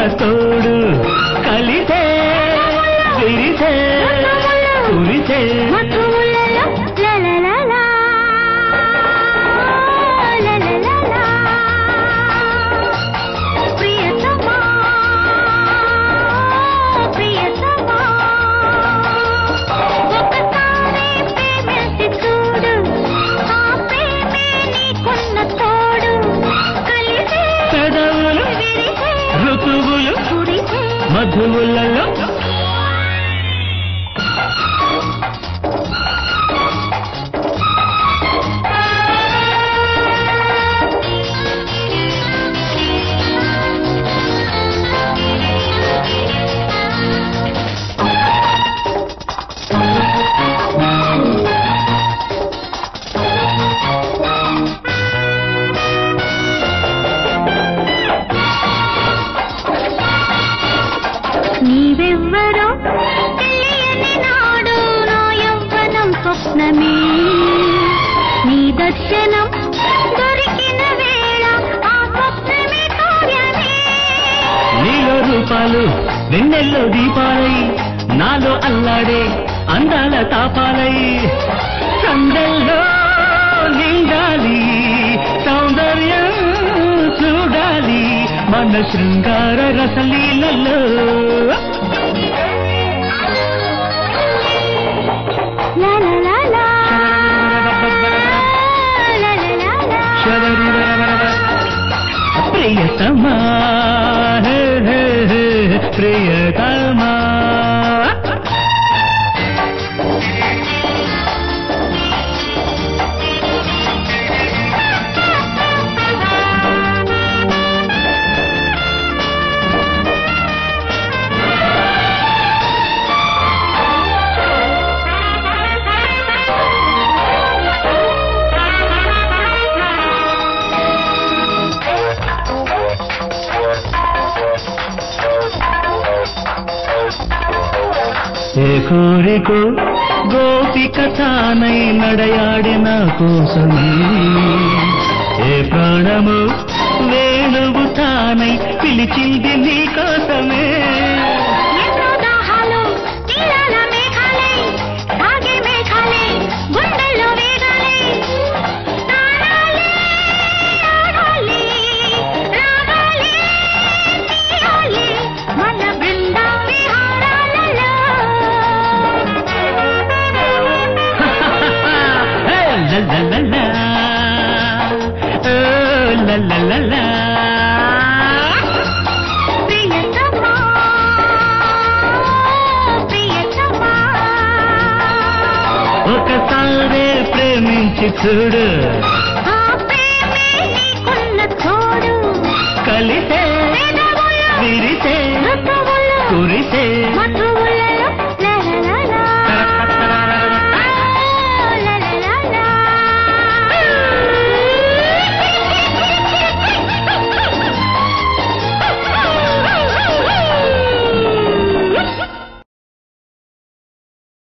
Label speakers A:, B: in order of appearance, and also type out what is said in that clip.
A: తోడు కలిసే విరిసే కురిసే
B: మధువులలో లలలలా, లలలలా. ప్రియతమా, ప్రియతమా. ఒకసారి ప్రేమించి చూడు, ఆ ప్రేమే నీకున్న తోడు. కలిసే
A: పెదవులు
B: విరిసే
A: ఋతువులు
B: కురిసే
A: మధువులలో
B: నీవెవ్వరో తెలియని నాడు నా యవ్వనం స్వప్నమే నీ దర్శనం దొరికిన వేళ ఆ స్వప్నమే కార్యమే
A: నీలో రూపాలు వెన్నెల్లో దీపాలై నాలో అల్లాడే అందాల తాపాలై సందల్లో నిండాలి సౌందర్యం చూడాలి మన శృంగార రసలీలలో
B: లా లా లా లా. లా లా లా లా.
A: ప్రియతమా హే, హే, హే, ప్రియతమా ఏ కోరికో గోపిక తానై నడయాడిన కోసమే ఏ ప్రాణము వేణువు తానై పిలిచింది నీ కోసమే
B: ఎన్నో దాహాలు తీరాల మేఘాలై సాగే మేఘాలై గుండెల్లో వేగాలై తారాలే ఆడాలి రాగాలే తీయాలి మన బృంద విహారాలలో
A: హే, లలలలా. ఓ, లలలలా.
B: ప్రియతమా ప్రియతమా
A: ఒకసారి ప్రేమించి చూడు
B: ఆ ప్రేమే నీకున్న తోడు
A: కలిసే
B: పెదవులు
A: విరిసే
B: ఋతువులు
A: కురిసే
B: మధువులు